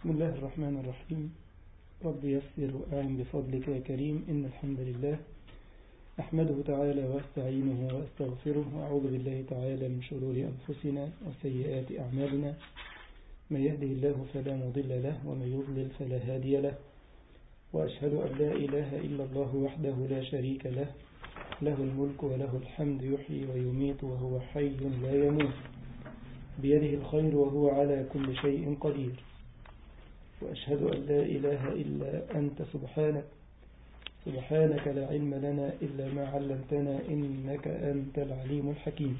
بسم الله الرحمن الرحيم رب يسر وأعن بفضلك يا كريم إن الحمد لله أحمده تعالى واستعينه واستغفره وأعوذ بالله تعالى من شرور أنفسنا وسيئات أعمالنا من يهده الله فلا مضل له ومن يضلل فلا هادي له وأشهد أن لا إله إلا الله وحده لا شريك له له الملك وله الحمد يحيي ويميت وهو حي لا يموت بيده الخير وهو على كل شيء قدير وأشهد أن لا إله إلا أنت سبحانك سبحانك لا علم لنا إلا ما علمتنا إنك أنت العليم الحكيم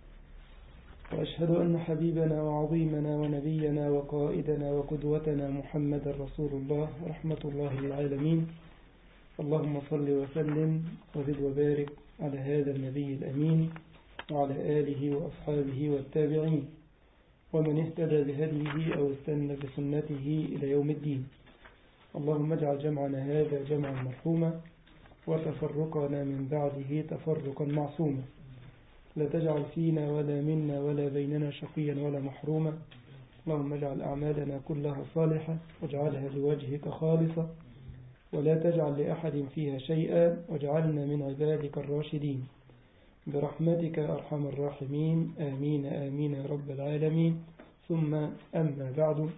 وأشهد أن حبيبنا وعظيمنا ونبينا وقائدنا وقدوتنا محمد رسول الله رحمة الله للعالمين اللهم صل وسلم وزد وبارك على هذا النبي الأمين وعلى آله وأصحابه والتابعين ومن اهتدى بهديه أو استنى بسنته إلى يوم الدين اللهم اجعل جمعنا هذا جمعا مرحوما وتفرقنا من بعده تفرقا معصوما لا تجعل فينا ولا منا ولا بيننا شقيا ولا محروما اللهم اجعل أعمالنا كلها صالحة واجعلها لوجهك خالصة ولا تجعل لأحد فيها شيئا واجعلنا من عبادك الراشدين برحمتك أرحم الراحمين آمين آمين يا رب العالمين ثم أما بعد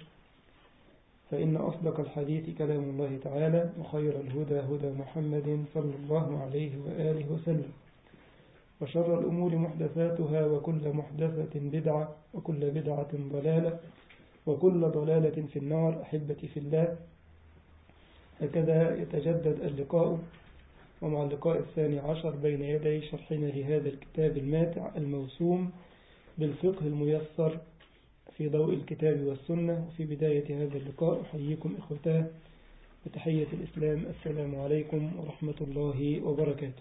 فإن أصدق الحديث كلام الله تعالى وخير الهدى هدى محمد صلى الله عليه وآله وسلم وشر الأمور محدثاتها وكل محدثة بدعة وكل بدعة ضلالة وكل ضلالة في النار أحبتي في الله هكذا يتجدد اللقاء ومع اللقاء الثاني عشر بين يدي شرحنا لهذا الكتاب الماتع الموسوم بالفقه الميسر في ضوء الكتاب والسنة وفي بداية هذا اللقاء أحييكم إخوتاه بتحية الإسلام السلام عليكم ورحمة الله وبركاته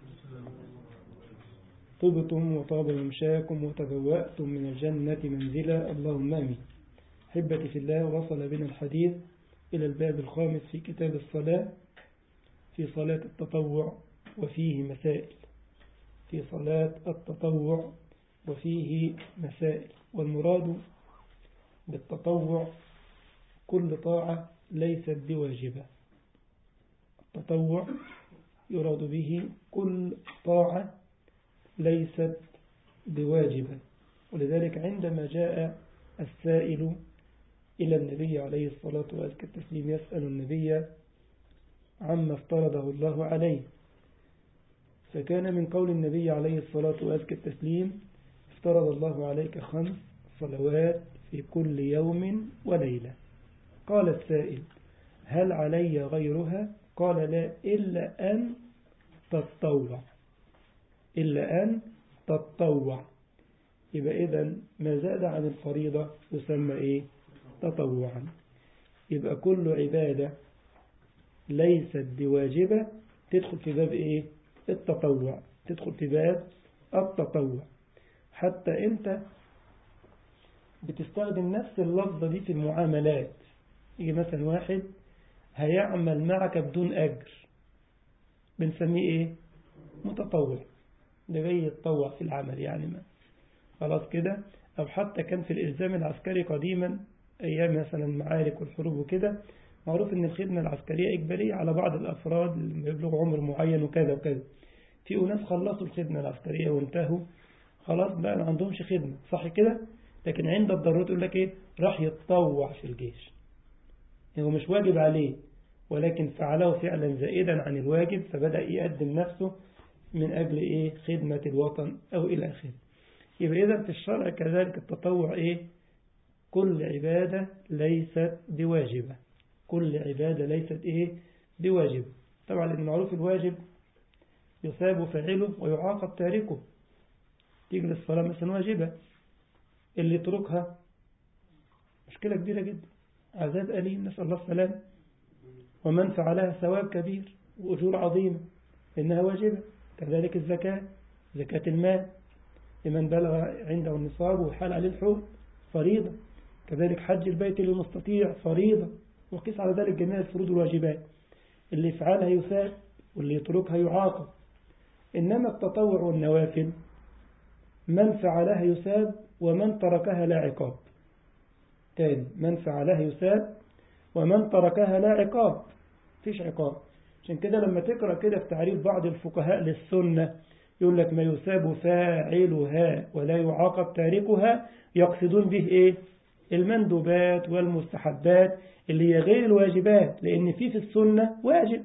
طبتم وطاب ممشاكم وتبوأتم من الجنة منزلا اللهم آمين حبتي في الله وصل بنا الحديث إلى الباب الخامس في كتاب الصلاة في صلاة التطوع وفيه مسائل في صلاة التطوع وفيه مسائل والمراد بالتطوع كل طاعة ليست بواجبة التطوع يراد به كل طاعة ليست بواجبة ولذلك عندما جاء السائل إلى النبي عليه الصلاة والتسليم يسأل النبي عما افترضه الله عليه فكان من قول النبي عليه الصلاة والتسليم افترض الله عليك خمس صلوات في كل يوم وليلة قال السائل هل علي غيرها قال لا إلا أن تتطوع إلا أن تتطوع يبقى إذا ما زاد عن الفريضة يسمى إيه تطوعا يبقى كل عبادة ليست بواجبة تدخل في باب إيه التطوع تدخل في باب التطوع حتى أنت بتستخدم نفس اللفظة دي في المعاملات يجي مثلا واحد هيعمل معك بدون أجر بنسميه إيه متطوع ده جاي يتطوع في العمل يعني ما خلاص كده أو حتى كان في الإلزام العسكري قديما أيام مثلا المعارك والحروب وكده معروف أن الخدمة العسكرية إجبارية على بعض الأفراد اللي يبلغوا عمر معين وكذا وكذا في أناس خلصوا الخدمة العسكرية وانتهوا خلاص بقى ما عندهمش خدمة صح كده لكن عند الضرورة يقول لك إيه راح يتطوع في الجيش هو مش واجب عليه ولكن فعله فعلا زائدا عن الواجب فبدأ يقدم نفسه من أجل إيه خدمة الوطن أو إلى آخره يبقى إذا في الشرع كذلك التطوع إيه كل عبادة ليست بواجبة كل عبادة ليست إيه بواجب طبعا لأن معروف الواجب يثاب فاعله ويعاقب تاركه تيجي الصلاة مثلا واجبة اللي يتركها مشكلة كبيرة جدا عذاب أليم نسأل الله السلام ومن فعلها ثواب كبير وأجور عظيمة إنها واجبة كذلك الزكاة زكاة المال لمن بلغ عنده النصاب وحال عليه الحول فريضة كذلك حج البيت للمستطيع فريضة وقيس على ذلك جميع الفروض والواجبات اللي يفعلها يثاب واللي يتركها يعاقب إنما التطوع والنوافل من فعلها يثاب ومن تركها لا عقاب تاني من فعلها يثاب ومن تركها لا عقاب فيش عقاب عشان كده لما تقرأ كده في تعريف بعض الفقهاء للسنة يقول لك ما يثاب فاعلها ولا يعاقب تاركها يقصدون به ايه المندوبات والمستحبات اللي هي غير الواجبات لان في في السنة واجب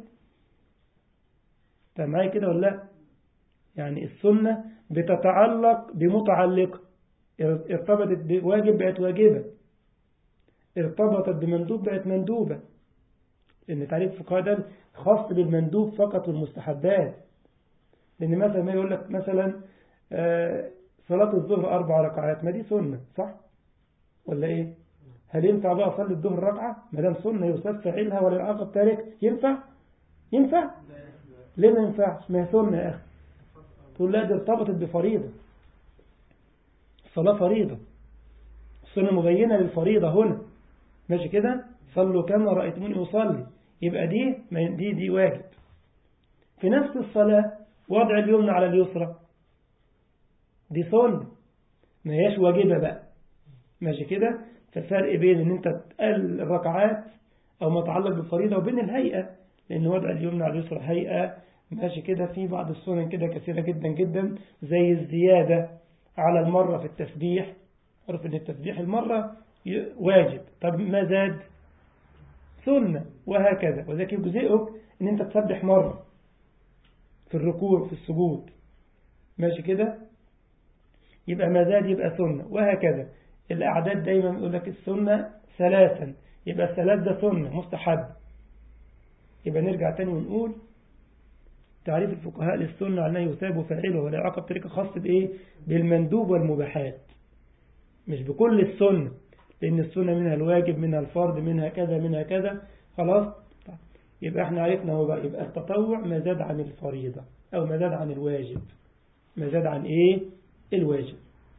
طيب معايا كده ولا لا يعني السنة بتتعلق بمتعلقة ارتبطت بواجب بقت واجبة ارتبطت بمندوب بقت مندوبة لأن تعريف الفقهاء ده خاص بالمندوب فقط والمستحبات لأن مثلا ما يقول لك مثلا صلاة الظهر أربع ركعات ما دي سنة صح ولا إيه هل ينفع بقى أصلي الظهر ركعة ما دام سنة يصاب فاعلها ولا العقب تارك ينفع ينفع ليه ما ينفعش ما هي سنة يا أخي تقول لا دي ارتبطت بفريضة الصلاة فريضة السنة مبينة للفريضة هنا ماشي كده صلوا كما رأيتموني أصلي يبقى دي دي دي واجب في نفس الصلاة وضع اليمنى على اليسرى دي سنة ما هياش واجبة بقى ماشي كده فالفرق بين ان انت تقل الركعات او ما يتعلق بالفريضة وبين الهيئة لان وضع اليمنى على اليسرى هيئة ماشي كده في بعض السنن كده كثيرة جدا جدا زي الزيادة على المرة في التسبيح عرف ان التسبيح المرة واجب طب ما زاد سنة وهكذا وذلك يجزئك ان انت تسبح مرة في الركوع في السجود ماشي كده يبقى ما زاد يبقى سنة وهكذا الأعداد دايما يقول لك السنة ثلاثا يبقى الثلاث ده سنة مستحب يبقى نرجع تاني ونقول تعريف الفقهاء للسنة أنه يثاب فاعله ولا يعاقب طريقة خاصة بإيه بالمندوب والمباحات مش بكل السنة لأن السنة منها الواجب منها الفرض منها كذا منها كذا خلاص يبقى احنا عرفنا هو بقى يبقى التطوع ما زاد عن الفريضة أو ما زاد عن الواجب ما زاد عن إيه الواجب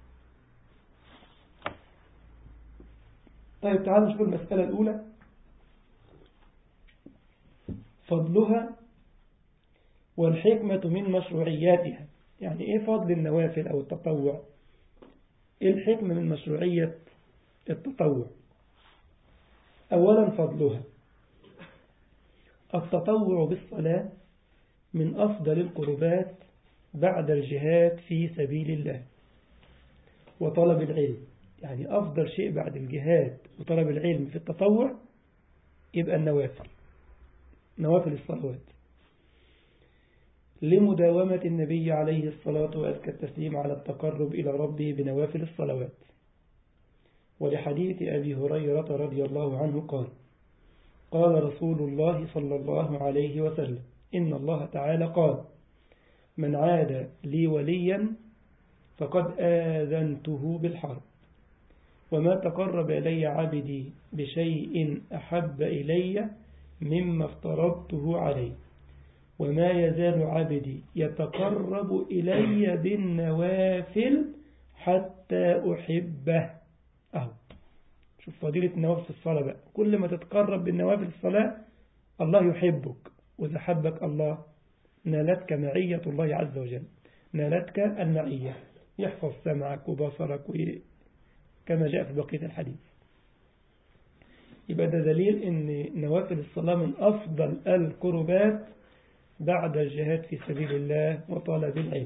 طيب تعالوا نشوف المسألة الأولى فضلها والحكمة من مشروعياتها يعني إيه فضل النوافل أو التطوع إيه الحكمة من مشروعية التطوع أولا فضلها التطوع بالصلاة من أفضل القربات بعد الجهاد في سبيل الله وطلب العلم يعني أفضل شيء بعد الجهاد وطلب العلم في التطوع يبقى النوافل نوافل الصلوات لمداومة النبي عليه الصلاة وأزكى التسليم على التقرب إلى ربه بنوافل الصلوات ولحديث أبي هريرة رضي الله عنه قال قال رسول الله صلى الله عليه وسلم إن الله تعالى قال من عاد لي وليا فقد آذنته بالحرب وما تقرب إلي عبدي بشيء أحب إلي مما افترضته عليه وما يزال عبدي يتقرب إلي بالنوافل حتى أحبه أهو شوف فضيلة النوافل في الصلاة بقى كل ما تتقرب بالنوافل الصلاة الله يحبك وإذا حبك الله نالتك معية الله عز وجل نالتك المعية يحفظ سمعك وبصرك كما جاء في بقية الحديث يبقى ده دليل ان نوافل الصلاة من أفضل القربات بعد الجهاد في سبيل الله وطلب العلم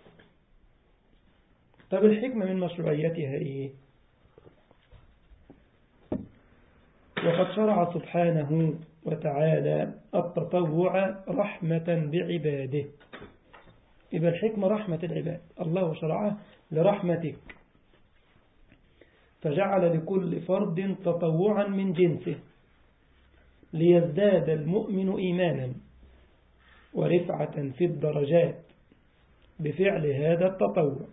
طب الحكمة من مشروعيتها ايه وقد شرع سبحانه وتعالى التطوع رحمة بعباده يبقى الحكمة رحمة العباد الله شرعه لرحمتك فجعل لكل فرد تطوعا من جنسه ليزداد المؤمن إيمانا ورفعة في الدرجات بفعل هذا التطوع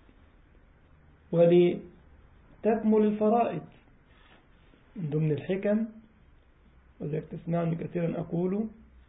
ولتكمل الفرائض من ضمن الحكم وذلك تسمعني كثيرا أقول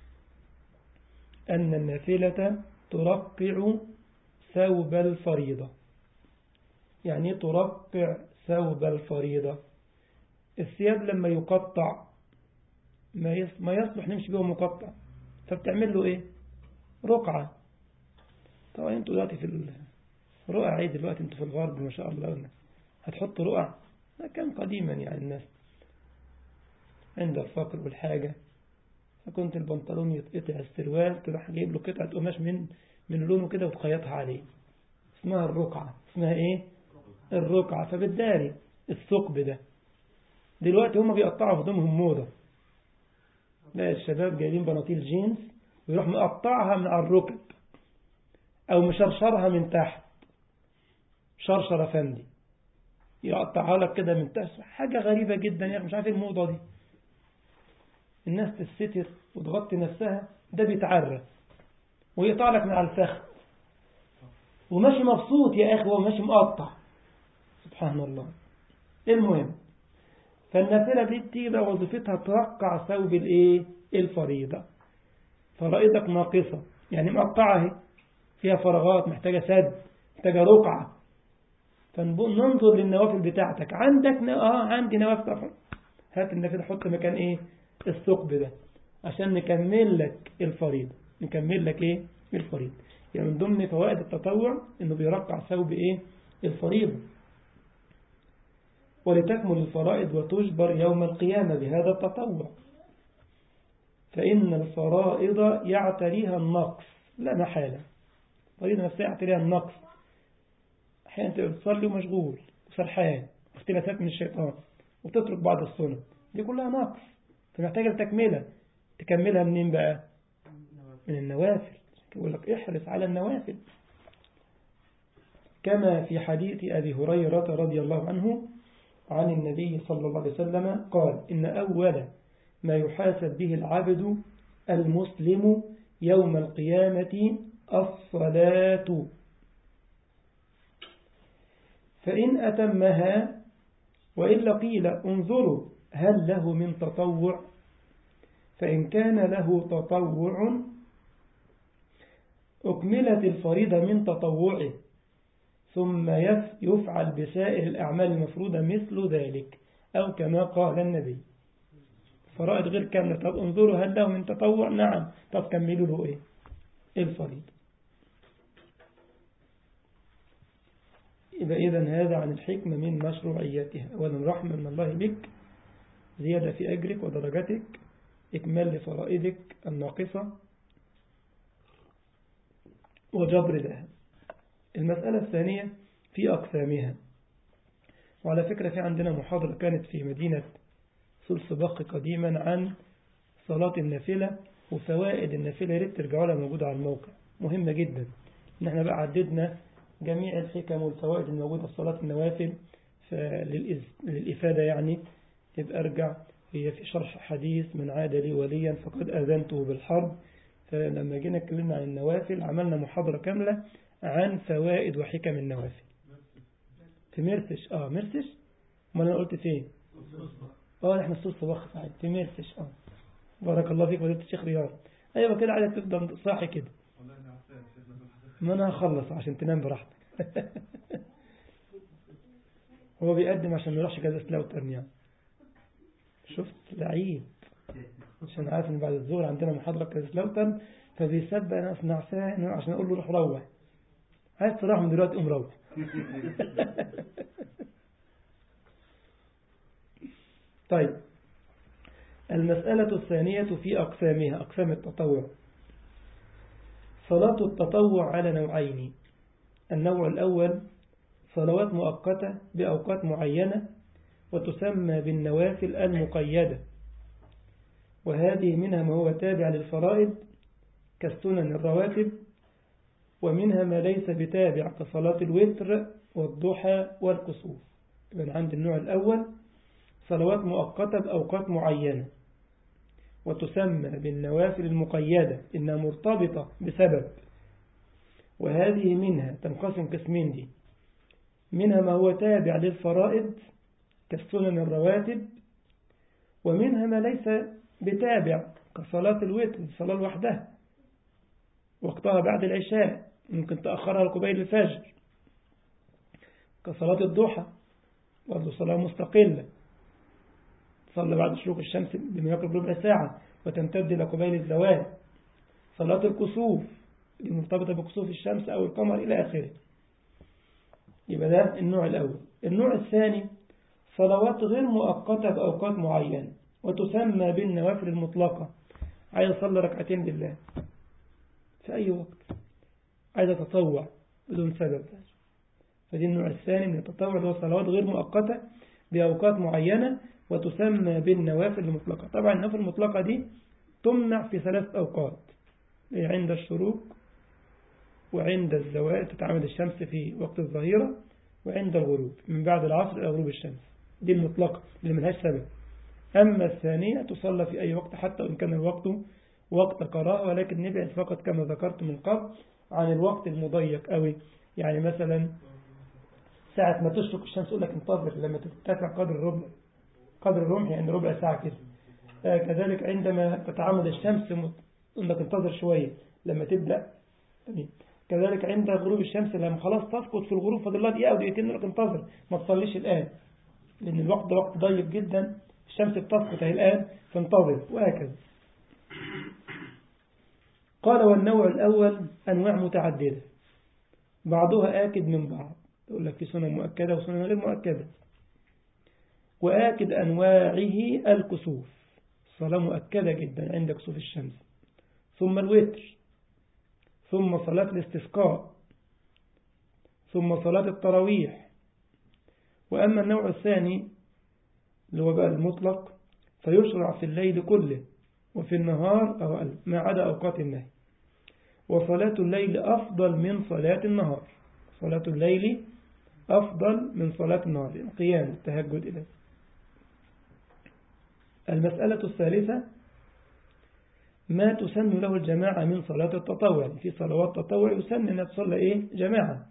أن النافلة ترقع ثوب الفريضة يعني ترقع ثوب الفريضة الثياب لما يقطع ما يصلح نمشي به مقطع فبتعمل له ايه رقعة طبعا انتوا دلوقتي في الرقع عيد دلوقتي انتوا في الغرب ما شاء الله هتحطوا رقع كان قديما يعني الناس عند الفقر والحاجة فكنت البنطلون يتقطع السروال تروح جايب له قطعة قماش من من لونه كده وتخيطها عليه اسمها الرقعة اسمها ايه الرقعة فبالداري الثقب ده دلوقتي هم بيقطعوا هدومهم موضة لا الشباب جايبين بناطيل جينز ويروح مقطعها من على الركب او مشرشرها من تحت شرشرة فندي يقطعها لك كده من تحت حاجة غريبة جدا يا مش عارف ايه الموضة دي الناس تستتر وتغطي نفسها ده بيتعرى ويقطع لك من على الفخذ وماشي مبسوط يا أخي وهو ماشي مقطع سبحان الله المهم فالنافلة دي بتيجي وظيفتها ترقع ثوب الايه الفريضة فرائضك ناقصة يعني مقطعة اهي فيها فراغات محتاجة سد محتاجة رقعة فننظر للنوافل بتاعتك عندك اه عندي نوافل هات النافلة حط مكان ايه الثقب ده عشان نكمل لك الفريضة نكمل لك ايه الفريضة يعني من ضمن فوائد التطوع انه بيرقع ثوب ايه الفريضة ولتكمل الفرائض وتجبر يوم القيامة بهذا التطوع فإن الفرائض يعتريها النقص لا محالة الفريضة نفسها يعتريها النقص أحيانا تبقى بتصلي ومشغول وسرحان واختلافات من الشيطان وتترك بعض السنة دي كلها نقص فمحتاجة تكملة تكملها منين بقى من النوافل يقول لك احرص على النوافل كما في حديث أبي هريرة رضي الله عنه عن النبي صلى الله عليه وسلم قال إن أول ما يحاسب به العبد المسلم يوم القيامة الصلاة فإن أتمها وإلا قيل انظروا هل له من تطوع فإن كان له تطوع أكملت الفريضة من تطوعه ثم يفعل بسائر الأعمال المفروضة مثل ذلك أو كما قال النبي فرائض غير كاملة طب انظروا هل له من تطوع نعم طب كملوا له إيه الفريضة يبقى إذا هذا عن الحكمة من مشروعيتها أولا رحمة من الله بك زيادة في أجرك ودرجتك إكمال لفرائضك الناقصة وجبر ذهب المسألة الثانية في أقسامها وعلى فكرة في عندنا محاضرة كانت في مدينة سلسبق قديما عن صلاة النافلة وفوائد النافلة ريت ترجعوا لها موجودة على الموقع مهمة جدا ان احنا بقى عددنا جميع الحكم والفوائد الموجودة في صلاة النوافل للإفادة يعني يبقى ارجع هي في شرح حديث من عاد لي وليا فقد أذنته بالحرب فلما جينا اتكلمنا عن النوافل عملنا محاضرة كاملة عن فوائد وحكم النوافل في مرسش اه مرسش ما انا قلت فين اه احنا الصوت صباح سعيد في مرسش اه بارك الله فيك فضيلة الشيخ رياض ايوه كده عايزك تفضل صاحي كده ما انا هخلص عشان تنام براحتك هو بيقدم عشان ما يروحش كذا سلاوترن يعني شفت لعيب عشان عارف ان بعد الظهر عندنا محاضرة كذا سلاوترن فبيسبق ناس نعسان عشان اقول له روح روح عايز تروح من دلوقتي قوم روح طيب المسألة الثانية في أقسامها أقسام التطوع صلاة التطوع على نوعين النوع الأول صلوات مؤقتة بأوقات معينة وتسمى بالنوافل المقيدة وهذه منها ما هو تابع للفرائض كالسنن الرواتب ومنها ما ليس بتابع كصلاة الوتر والضحى والكسوف يبقى عند النوع الأول صلوات مؤقتة بأوقات معينة وتسمى بالنوافل المقيدة إنها مرتبطة بسبب وهذه منها تنقسم قسمين دي منها ما هو تابع للفرائض كالسنن الرواتب ومنها ما ليس بتابع كصلاة الوتر الصلاة لوحدها وقتها بعد العشاء ممكن تأخرها لقبيل الفجر كصلاة الضحى برضه صلاة مستقلة تصلي بعد شروق الشمس بما يقرب ربع ساعة وتمتد إلى قبيل الزوال صلاة الكسوف دي مرتبطة بكسوف الشمس أو القمر إلى آخره يبقى ده النوع الأول النوع الثاني صلوات غير مؤقتة بأوقات معينة وتسمى بالنوافل المطلقة عايز أصلي ركعتين لله في أي وقت عايز أتطوع بدون سبب فدي النوع الثاني من التطوع اللي هو صلوات غير مؤقتة بأوقات معينة وتسمى بالنوافل المطلقة طبعا النوافل المطلقة دي تمنع في ثلاث أوقات عند الشروق وعند الزوال تتعامد الشمس في وقت الظهيرة وعند الغروب من بعد العصر إلى غروب الشمس دي المطلقة اللي ملهاش سبب أما الثانية تصلى في أي وقت حتى وإن كان الوقت وقت قراءة ولكن نبعد فقط كما ذكرت من قبل عن الوقت المضيق قوي يعني مثلا ساعة ما تشرق الشمس يقول لك انتظر لما ترتفع قدر الربع قدر الرمح يعني ربع ساعة كده آه كذلك عندما تتعامد الشمس يقول لك انتظر شوية لما تبدأ كذلك عند غروب الشمس لما خلاص تسقط في الغروب فاضل لها دقيقة أو دقيقتين يقول لك انتظر ما تصليش الآن لأن الوقت ده وقت ضيق جدا الشمس بتسقط اهي الآن فانتظر وهكذا قال والنوع الأول أنواع متعددة بعضها آكد من بعض يقول لك في سنة مؤكدة وسنة غير مؤكدة وآكد أنواعه الكسوف صلاة مؤكدة جدا عند كسوف الشمس ثم الوتر ثم صلاة الاستسقاء ثم صلاة التراويح وأما النوع الثاني اللي هو بقى المطلق فيشرع في الليل كله وفي النهار أو ما عدا أوقات النهي وصلاة الليل أفضل من صلاة النهار صلاة الليل أفضل من صلاة النهار القيام التهجد إليه المسألة الثالثة ما تسن له الجماعة من صلاة التطوع في صلوات التطوع يسن أن تصلى إيه جماعة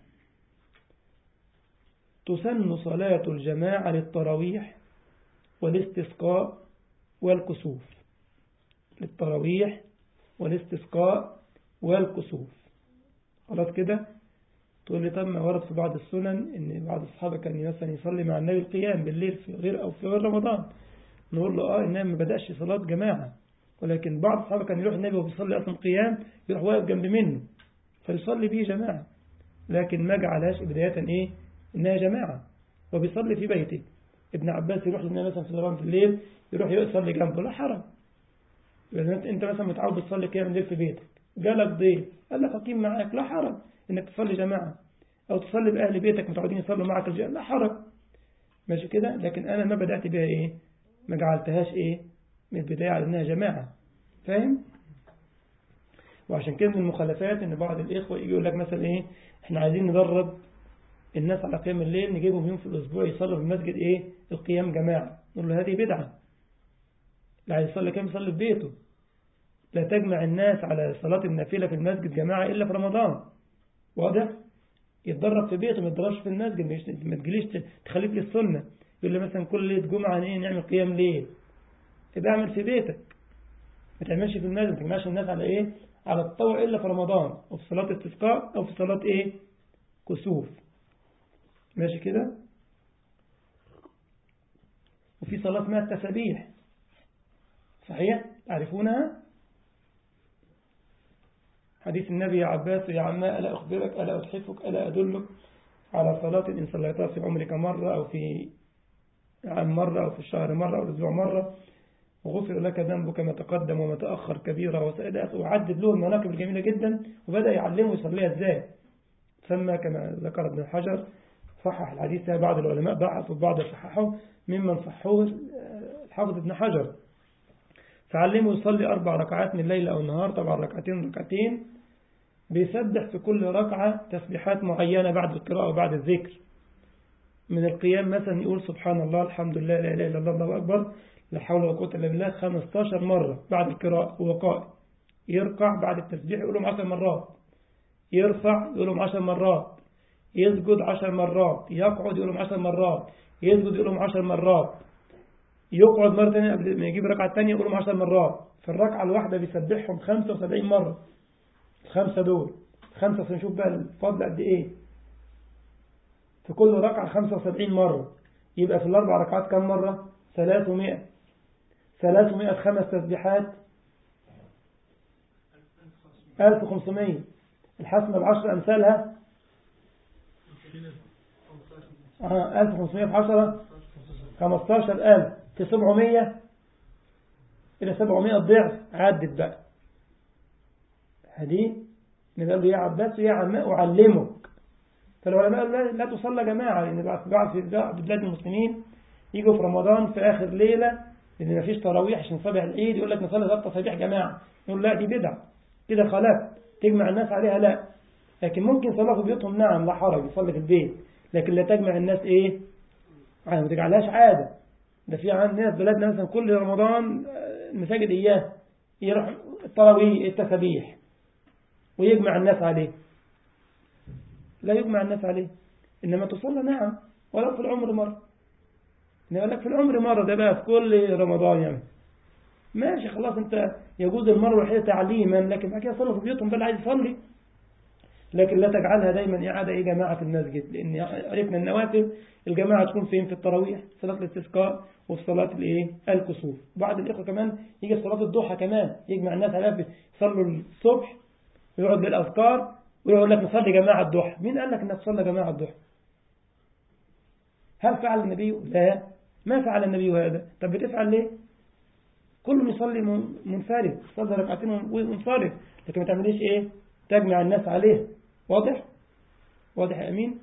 تسن صلاة الجماعة للتراويح والاستسقاء والكسوف للتراويح والاستسقاء والكسوف خلاص كده تقول لي طب ما ورد في بعض السنن ان بعض الصحابة كان مثلا يصلي مع النبي القيام بالليل في غير او في غير رمضان نقول له اه انها ما بدأش صلاة جماعة ولكن بعض الصحابة كان يروح النبي وبيصلي اصلا قيام يروح واقف جنب منه فيصلي به جماعة لكن ما جعلهاش بداية ايه انها جماعة وبيصلي في بيته ابن عباس يروح للنبي مثلا في رمضان في الليل يروح يصلي جنبه لا حرج يعني انت مثلا متعود تصلي قيام الليل في بيتك جالك ضيف قال لك اقيم معاك لا حرج انك تصلي جماعة او تصلي باهل بيتك متعودين يصلوا معك الجماعة لا حرج ماشي كده لكن انا ما بدأت بها ايه ما جعلتهاش ايه من البداية على انها جماعة فاهم وعشان كده من المخالفات ان بعض الاخوة يجي يقول لك مثلا ايه احنا عايزين ندرب الناس على قيام الليل نجيبهم يوم في الاسبوع يصلوا في المسجد ايه القيام جماعة نقول له هذه بدعة لا عايز يصلي كام يصلي في بيته لا تجمع الناس على صلاة النافلة في المسجد جماعة إلا في رمضان واضح يتدرب في بيته ما يتدربش في المسجد ما تجيليش تخليك للسنة يقول لي مثلا كل ليلة جمعة ايه نعمل قيام ليل تبقى اعمل في بيتك ما تعملش في المسجد ما تجمعش الناس على ايه على التطوع إلا في رمضان أو في صلاة استسقاء أو في صلاة ايه كسوف ماشي كده وفي صلاة اسمها التسابيح صحيح تعرفونها حديث النبي يا عباس يا عماء ألا أخبرك ألا أتحفك ألا أدلك على صلاة إن صليتها في عمرك مرة أو في عام مرة أو في الشهر مرة أو الأسبوع مرة وغفر لك ذنبك ما تقدم وما تأخر كبيرة وسائل وعدد له المناقب الجميلة جدا وبدأ يعلمه يصليها إزاي ثم كما ذكر ابن الحجر صحح الحديث بعض العلماء ضعف وبعض صححه ممن صحوه الحافظ ابن حجر فعلمه يصلي أربع ركعات من الليل أو النهار طبعا ركعتين ركعتين بيسبح في كل ركعة تسبيحات معينة بعد القراءة وبعد الذكر من القيام مثلا يقول سبحان الله الحمد لله لا إله إلا الله الله أكبر لا حول ولا قوة إلا بالله 15 مرة بعد القراءة هو قائم يركع بعد التسبيح يقولهم 10 مرات يرفع يقولهم 10 مرات يسجد 10 مرات يقعد يقولهم 10 مرات يسجد يقولهم 10 مرات يقعد مرة ثانية قبل ما يجيب ركعة ثانية يقولهم 10 مرات في الركعة الواحدة بيسبحهم 75 مرة الخمسة دول خمسة نشوف بقى الفضل قد ايه في كل ركعة 75 مرة يبقى في الأربع ركعات كم مرة 300 300 خمس تسبيحات 1500 الحسنة بعشر أمثالها آه 1500 في 10 15000 في 700 إلى 700 ضعف عدت بقى هذه نقول له يا عباس يا عماء أعلمك فالعلماء قالوا لا, لا تصلى جماعة لأن بعض في بلاد المسلمين يجوا في رمضان في آخر ليلة لأن ما فيش تراويح عشان صبح العيد يقول لك نصلي ثلاث تصابيح جماعة يقول لا دي بدعة كده خلاف تجمع الناس عليها لا لكن ممكن صلاة في بيوتهم نعم لا حرج يصلي في البيت لكن لا تجمع الناس ايه ما تجعلهاش عادة ده في عندنا في بلادنا مثلا كل رمضان المساجد اياه يروح التراويح التسابيح ويجمع الناس عليه لا يجمع الناس عليه إنما تصلى نعم ولو في العمر مرة يقول لك في العمر مرة ده بقى في كل رمضان يعني ماشي خلاص انت يجوز المرة الوحيدة تعليما لكن بعد كده صلوا في بيوتهم بقى عايز يصلي لكن لا تجعلها دايما إعادة إيه جماعة في المسجد لأن عرفنا النوافل الجماعة تكون فين في التراويح صلاة الاستسقاء وفي صلاة الايه الكسوف بعض الإخوة كمان يجي في صلاة الضحى كمان يجمع الناس عليها يصلوا الصبح ويقعد بالأذكار ويقول لك نصلي جماعة الضحى مين قال لك انك تصلي جماعة الضحى هل فعل النبي لا ما فعل النبي هذا طب بتفعل ليه كل يصلي منفرد صلي ركعتين ومنصرف لكن ما تعمليش ايه تجمع الناس عليه واضح واضح يا امين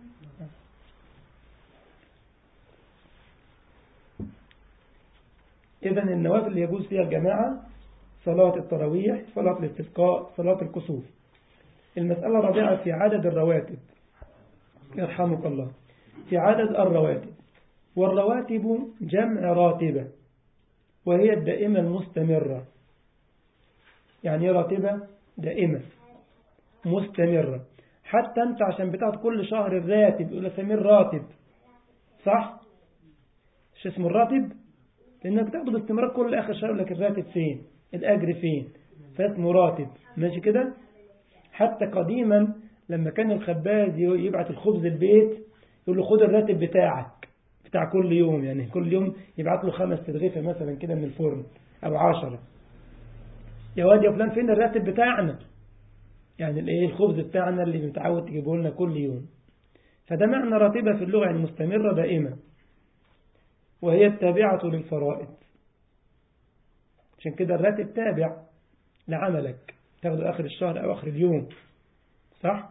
اذا النوافل اللي يجوز فيها الجماعة صلاة التراويح صلاة الاستسقاء صلاة الكسوف المسألة الرابعة في عدد الرواتب يرحمك الله في عدد الرواتب والرواتب جمع راتبة وهي الدائمة المستمرة يعني راتبة دائمة مستمرة حتى انت عشان بتاعت كل شهر الراتب يقول سمير راتب صح شو اسمه الراتب لانك بتاخده باستمرار كل اخر شهر يقول لك الراتب فين الاجر فين فاسمه راتب ماشي كده حتى قديما لما كان الخباز يبعت الخبز البيت يقول له خد الراتب بتاعك بتاع كل يوم يعني كل يوم يبعت له خمس تدغيفة مثلا كده من الفرن أو عشرة يا واد يا فلان فين الراتب بتاعنا يعني الايه الخبز بتاعنا اللي متعود تجيبه لنا كل يوم فده معنى راتبة في اللغة يعني مستمرة دائمة وهي التابعة للفرائض عشان كده الراتب تابع لعملك تاخده آخر الشهر أو آخر اليوم صح؟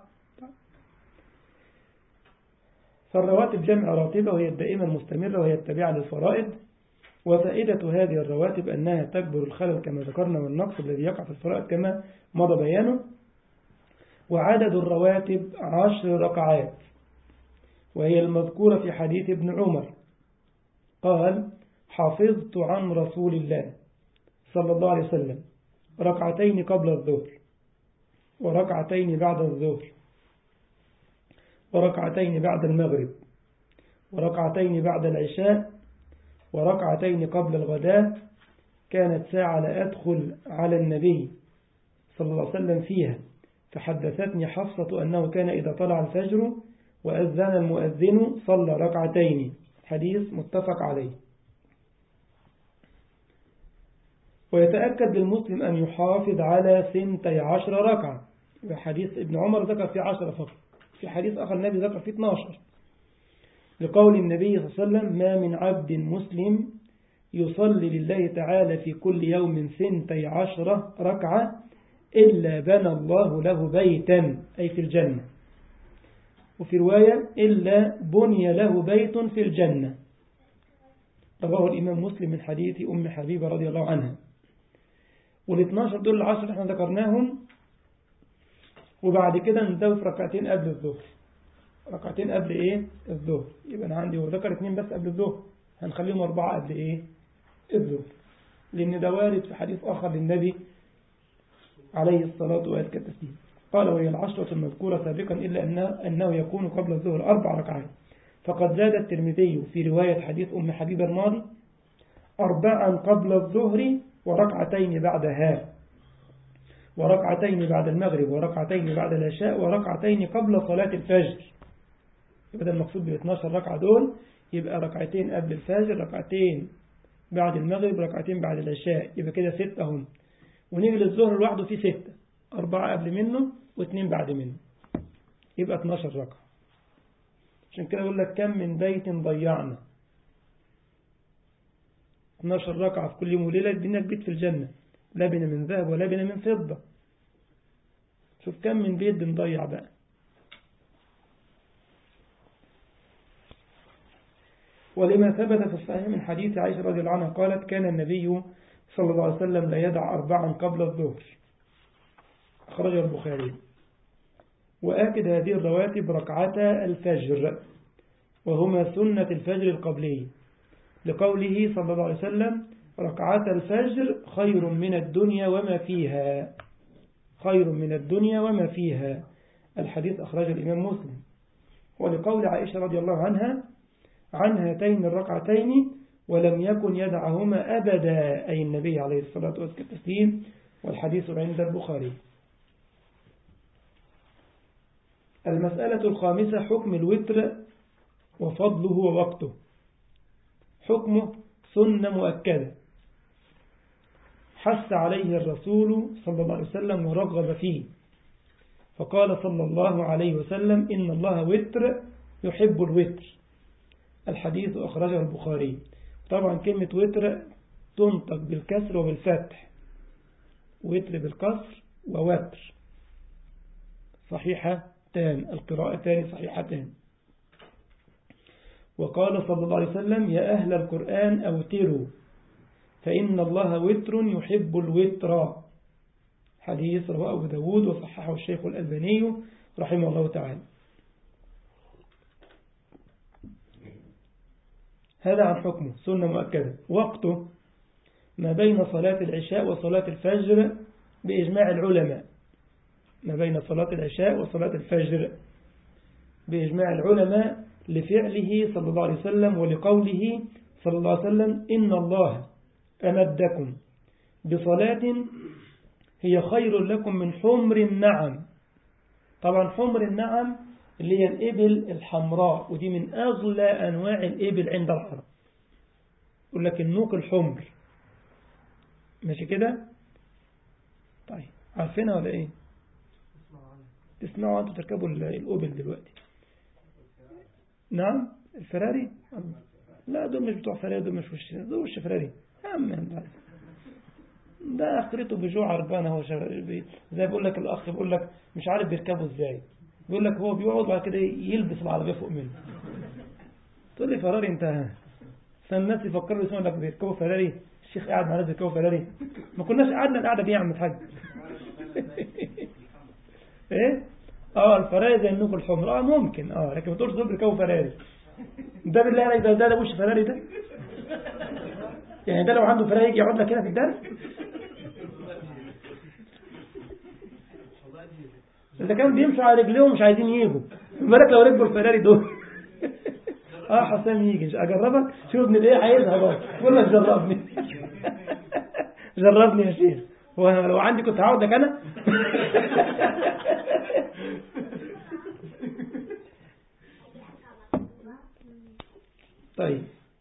فالرواتب جمع راتبة وهي الدائمة المستمرة وهي التابعة للفرائض وفائدة هذه الرواتب أنها تكبر الخلل كما ذكرنا والنقص الذي يقع في الفرائض كما مضى بيانه وعدد الرواتب عشر ركعات وهي المذكورة في حديث ابن عمر قال حفظت عن رسول الله صلى الله عليه وسلم ركعتين قبل الظهر وركعتين بعد الظهر وركعتين بعد المغرب وركعتين بعد العشاء وركعتين قبل الغداء كانت ساعة لأدخل على النبي صلى الله عليه وسلم فيها فحدثتني حفصة أنه كان إذا طلع الفجر وأذن المؤذن صلى ركعتين حديث متفق عليه ويتأكد للمسلم أن يحافظ على ثنتي عشر ركعة حديث ابن عمر ذكر في عشر فقط في حديث آخر النبي ذكر في 12 لقول النبي صلى الله عليه وسلم ما من عبد مسلم يصلي لله تعالى في كل يوم ثنتي عشرة ركعة إلا بنى الله له بيتا أي في الجنة وفي رواية إلا بني له بيت في الجنة رواه الإمام مسلم من حديث أم حبيبة رضي الله عنها والاثناشر دول العشر احنا ذكرناهم وبعد كده نزود ركعتين قبل الظهر ركعتين قبل ايه الظهر يبقى انا عندي هو ذكر اثنين بس قبل الظهر هنخليهم اربعة قبل ايه الظهر لان ده وارد في حديث اخر للنبي عليه الصلاة والتسليم قال وهي العشرة المذكورة سابقا إلا أنه, أنه يكون قبل الظهر أربع ركعات فقد زاد الترمذي في رواية حديث أم حبيب الماضي أربعا قبل الظهر وركعتين بعدها وركعتين بعد المغرب وركعتين بعد العشاء وركعتين قبل صلاة الفجر يبقى المقصود بال 12 ركعة دول يبقى ركعتين قبل الفجر ركعتين بعد المغرب ركعتين بعد العشاء يبقى كده ستة هم ونيجي للظهر لوحده في ستة أربعة قبل منه واثنين بعد منه يبقى 12 ركعة عشان كده يقول لك كم من بيت ضيعنا 12 ركعة في كل يوم وليلة بينك بيت في الجنة لا بنا من ذهب ولا بنا من فضة شوف كم من بيت بنضيع بقى ولما ثبت في الصحيح من حديث عائشة رضي الله عنها قالت كان النبي صلى الله عليه وسلم لا يدع أربعا قبل الظهر أخرجه البخاري وآكد هذه الرواتب ركعتا الفجر وهما سنة الفجر القبلي لقوله صلى الله عليه وسلم ركعتا الفجر خير من الدنيا وما فيها خير من الدنيا وما فيها الحديث أخرج الإمام مسلم ولقول عائشة رضي الله عنها عن هاتين الركعتين ولم يكن يدعهما أبدا أي النبي عليه الصلاة والسلام والحديث عند البخاري المسألة الخامسة حكم الوتر وفضله ووقته حكمه سنة مؤكدة حث عليه الرسول صلى الله عليه وسلم ورغب فيه فقال صلى الله عليه وسلم إن الله وتر يحب الوتر الحديث أخرجه البخاري طبعا كلمة وتر تنطق بالكسر وبالفتح وتر بالكسر ووتر صحيحتان القراءتان صحيحتان وقال صلى الله عليه وسلم يا أهل القرآن أوتروا فإن الله وتر يحب الوتر حديث رواه أبو داود وصححه الشيخ الألباني رحمه الله تعالى هذا عن حكمه سنة مؤكدة وقته ما بين صلاة العشاء وصلاة الفجر بإجماع العلماء ما بين صلاة العشاء وصلاة الفجر بإجماع العلماء لفعله صلى الله عليه وسلم ولقوله صلى الله عليه وسلم إن الله أمدكم بصلاة هي خير لكم من حمر النعم طبعا حمر النعم اللي هي الإبل الحمراء ودي من أغلى أنواع الإبل عند العرب يقول لك النوق الحمر ماشي كده طيب عارفينها ولا ايه تسمعوا انتوا تركبوا الأوبل دلوقتي نعم الفراري لا دول مش بتوع فراري دول مش وش دول وش فراري يا عم ده اخرته بجوع عربان هو زي بيقول لك الاخ بيقول لك مش عارف بيركبوا ازاي بيقول لك هو بيقعد بعد كده يلبس العربيه فوق منه تقول لي فراري انت فالناس يفكروا يسمعوا لك بيركبوا فراري الشيخ قاعد مع ناس بيركبوا فراري ما كناش قعدنا القعده دي يا عم الحاج ايه اه الفراري زي النوك الحمر اه ممكن اه لكن ما تقولش دول بيركبوا فراري ده بالله عليك ده ده وش فراري ده يعني ده لو عنده فراري يجي يقعد لك هنا في الدرس إذا كان بيمشوا على رجليهم مش عايزين يجوا بالك لو ركبوا الفراري دول اه حسام يجي اجربك شوف ابن الايه هيذهب بقول لك جربني جربني يا شيخ وانا لو عندي كنت هقعدك انا طيب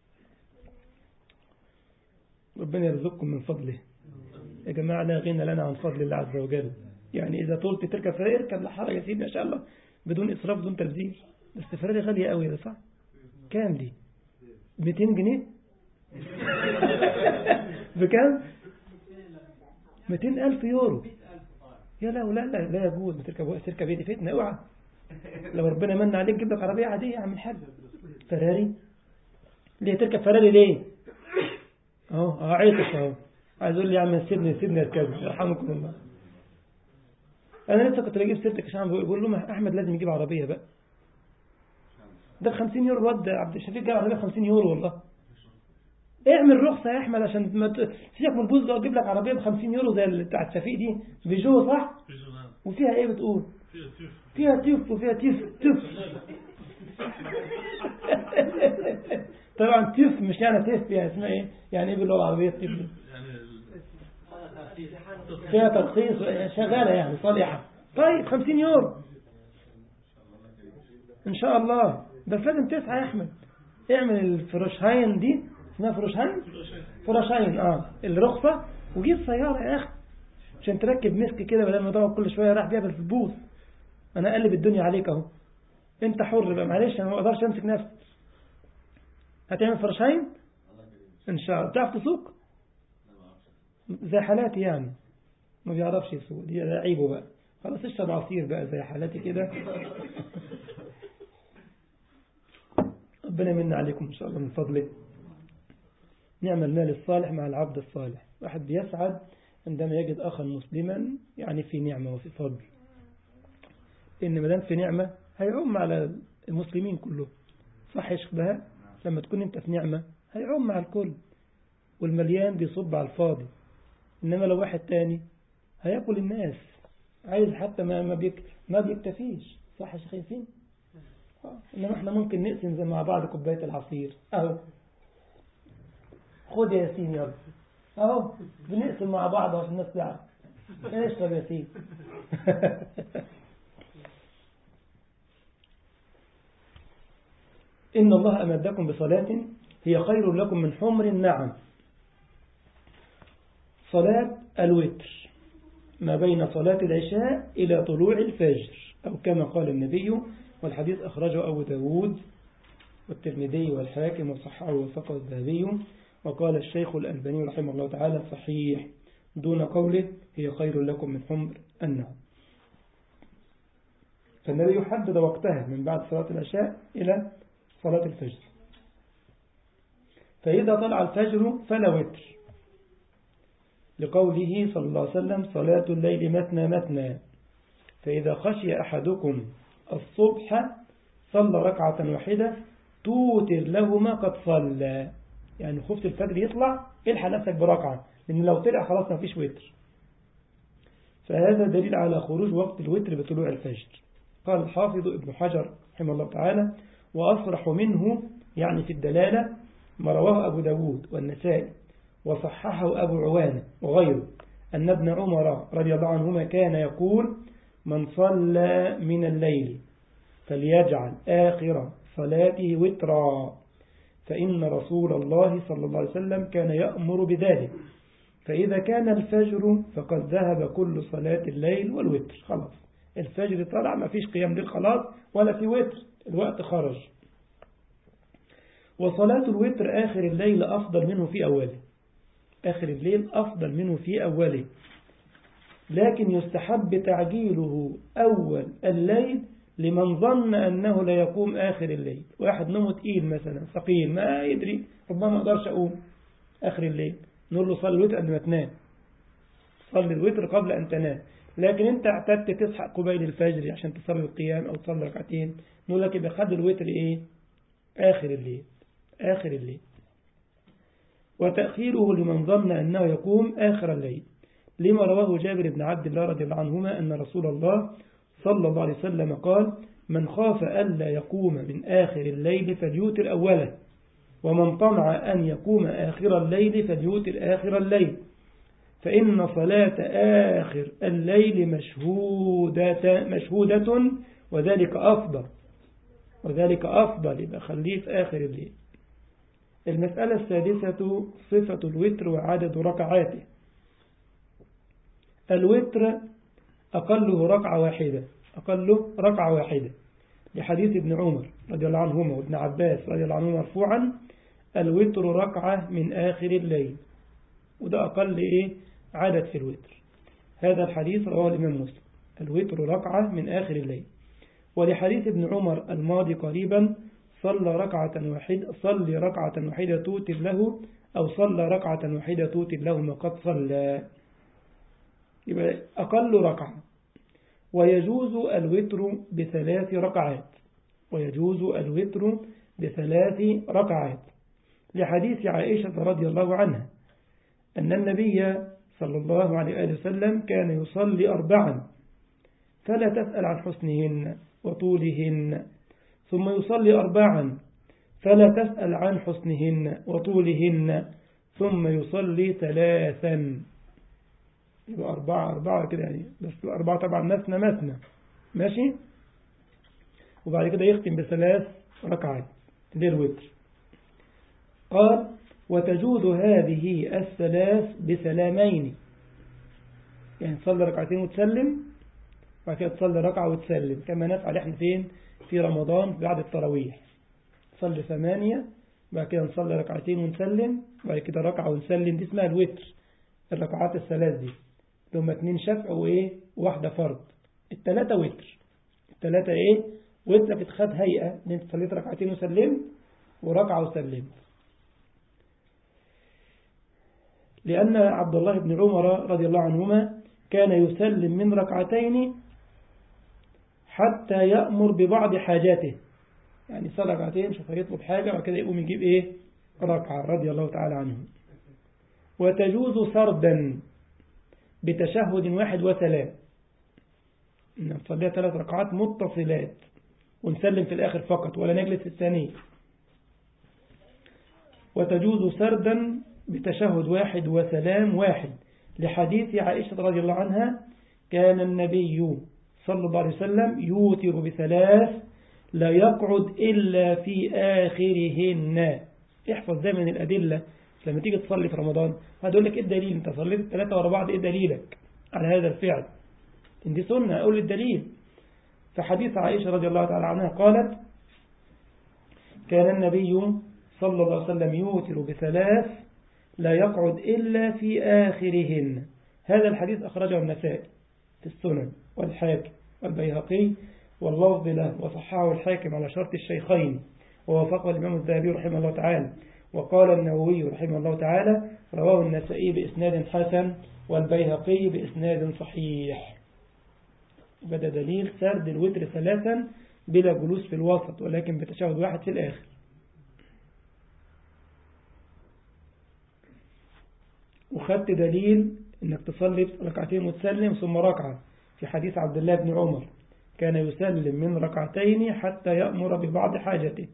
ربنا يرزقكم من فضله يا جماعة لا غنى لنا عن فضل الله عز وجل يعني إذا طولت تركب فراري اركب لا حرج يا سيدي ما شاء الله بدون إسراف بدون تبذير بس فراري غالية قوي ده صح كام دي 200 جنيه بكام 200 ألف يورو يا لا لا لا لا يجوز تركب تركب يدي فتنة اوعى لو ربنا من عليك جيب لك عربية عادية يا عم الحاج فراري ليه تركب فراري ليه اهو اه عيطش اهو عايز يقول لي يا عم سيبني سيبني اركب يرحمكم الله انا لسه كنت بجيب سيرتك عشان بقول لهم احمد لازم يجيب عربيه بقى ده ب 50 يورو الواد عبد الشفيق جاب عربيه ب 50 يورو والله اعمل رخصه يا احمد عشان ما سيبك من البوز ده اجيب لك عربيه ب 50 يورو زي بتاعت شفيق دي بيجو صح وفيها ايه بتقول فيها تيف وفيها تيف تيف طبعا تيف مش يعني تيف يعني اسمها ايه يعني ايه باللغه العربيه تيف دي فيها ترخيص شغالة يعني صالحة طيب 50 يورو ان شاء الله بس لازم تسعى يا احمد اعمل الفروشهاين دي اسمها فروشهاين فروشهاين اه الرخصة وجيب سيارة يا اخي عشان تركب مسك كده بدل ما تقعد كل شوية راح بيها في البوث انا اقلب الدنيا عليك اهو انت حر بقى معلش انا ما اقدرش امسك نفسي هتعمل فروشهاين إن شاء الله تعرف تسوق زي حالاتي يعني ما بيعرفش يسوق دي ده عيبه بقى خلاص اشرب عصير بقى زي حالاتي كده ربنا يمن عليكم إن شاء الله من فضله نعم المال الصالح مع العبد الصالح واحد بيسعد عندما يجد أخا مسلما يعني في نعمة وفي فضل إن مدام في نعمة هيعم على المسلمين كلهم صح يا شيخ بهاء لما تكون انت في نعمة هيعم على الكل والمليان بيصب على الفاضي إنما لو واحد تاني هياكل الناس عايز حتى ما ما, بيك ما بيكتفيش صح يا شيخ ياسين آه. إنما احنا ممكن نقسم زي مع بعض كوباية العصير أهو خد يا ياسين يلا أهو بنقسم مع بعض عشان الناس تعرف اشرب يا ياسين إن الله أمدكم بصلاة هي خير لكم من حمر النعم صلاة الوتر ما بين صلاة العشاء إلى طلوع الفجر أو كما قال النبي والحديث أخرجه أبو داود والترمذي والحاكم وصححه وفقه الذهبي وقال الشيخ الألباني رحمه الله تعالى صحيح دون قوله هي خير لكم من حمر النعم فالنبي يحدد وقتها من بعد صلاة العشاء إلى صلاة الفجر فإذا طلع الفجر فلا وتر لقوله صلى الله عليه وسلم صلاة الليل مثنى مثنى فإذا خشي أحدكم الصبح صلى ركعة واحدة توتر له ما قد صلى يعني خفت الفجر يطلع الحق نفسك بركعة لأن لو طلع خلاص ما فيش وتر فهذا دليل على خروج وقت الوتر بطلوع الفجر قال الحافظ ابن حجر رحمه الله تعالى وأصرح منه يعني في الدلالة ما رواه أبو داود والنسائي وصححه أبو عوانة وغيره أن ابن عمر رضي الله عنهما كان يقول من صلى من الليل فليجعل آخر صلاته وترا فإن رسول الله صلى الله عليه وسلم كان يأمر بذلك فإذا كان الفجر فقد ذهب كل صلاة الليل والوتر خلاص الفجر طلع ما فيش قيام ليل خلاص ولا في وتر الوقت خرج وصلاة الوتر آخر الليل أفضل منه في أوله آخر الليل أفضل منه في أوله لكن يستحب تعجيله أول الليل لمن ظن أنه لا يقوم آخر الليل واحد نومه تقيل مثلا ثقيل ما يدري ربما ما أقدرش أقوم آخر الليل نقول له صلي الوتر قبل ما تنام صلي الوتر قبل أن تنام لكن أنت اعتدت تصحى قبيل الفجر عشان تصلي القيام أو تصلي ركعتين نقول لك يبقى خد الوتر إيه آخر الليل آخر الليل وتأخيره لمن ظن أنه يقوم آخر الليل لما رواه جابر بن عبد الله رضي الله عنهما أن رسول الله صلى الله عليه وسلم قال من خاف ألا يقوم من آخر الليل فليوتر أوله ومن طمع أن يقوم آخر الليل فليوتر آخر الليل فإن صلاة آخر الليل مشهودة, مشهودة وذلك أفضل وذلك أفضل يبقى خليه في آخر الليل المسألة السادسة صفة الوتر وعدد ركعاته الوتر أقله ركعة واحدة أقله ركعة واحدة لحديث ابن عمر رضي الله عنهما وابن عباس رضي الله عنهما مرفوعا الوتر ركعة من آخر الليل وده أقل إيه عدد في الوتر هذا الحديث رواه الإمام مسلم الوتر ركعة من آخر الليل ولحديث ابن عمر الماضي قريبا صلى ركعة واحدة صلي ركعة واحدة توتر له أو صلى ركعة واحدة توتر له ما قد صلى يبقى أقل ركعة ويجوز الوتر بثلاث ركعات ويجوز الوتر بثلاث ركعات لحديث عائشة رضي الله عنها أن النبي صلى الله عليه وسلم كان يصلي أربعا فلا تسأل عن حسنهن وطولهن ثم يصلي أربعا فلا تسأل عن حسنهن وطولهن ثم يصلي ثلاثا يبقى أربعة أربعة كده يعني بس أربعة طبعا مثنى مثنى ماشي وبعد كده يختم بثلاث ركعات دي الوتر قال وتجود هذه الثلاث بسلامين يعني تصلي ركعتين وتسلم وبعد كده تصلي ركعة وتسلم كما نفعل احنا فين في رمضان بعد التراويح تصلي ثمانية بعد كده نصلي ركعتين ونسلم بعد كده ركعة ونسلم دي اسمها الوتر الركعات الثلاث دي لما اتنين شفع وايه واحدة فرض التلاتة وتر التلاتة ايه وتر بتخد هيئة ان انت صليت ركعتين وسلمت وركعة وسلمت لأن عبد الله بن عمر رضي الله عنهما كان يسلم من ركعتين حتى يأمر ببعض حاجاته يعني صلى ركعتين شوف يطلب حاجة وكذا يقوم يجيب ايه ركعة رضي الله تعالى عنه وتجوز سردا بتشهد واحد وسلام نصليها ثلاث ركعات متصلات ونسلم في الآخر فقط ولا نجلس في الثانية وتجوز سردا بتشهد واحد وسلام واحد لحديث عائشة رضي الله عنها كان النبي صلى الله عليه وسلم يوتر بثلاث لا يقعد إلا في آخرهن احفظ دايما الأدلة لما تيجي تصلي في رمضان هتقول لك ايه الدليل انت صليت الثلاثة ورا بعض ايه دليلك على هذا الفعل ان دي سنة اقول الدليل فحديث عائشة رضي الله تعالى عنها قالت كان النبي صلى الله عليه وسلم يوتر بثلاث لا يقعد إلا في آخرهن هذا الحديث أخرجه النسائي في السنن والحاكم والبيهقي واللفظ له وصححه الحاكم على شرط الشيخين ووافقه الإمام الذهبي رحمه الله تعالى وقال النووي رحمه الله تعالى رواه النسائي بإسناد حسن والبيهقي بإسناد صحيح بدأ دليل سرد الوتر ثلاثا بلا جلوس في الوسط ولكن بتشهد واحد في الآخر وخدت دليل انك تصلي ركعتين وتسلم ثم ركعة في حديث عبد الله بن عمر كان يسلم من ركعتين حتى يأمر ببعض حاجته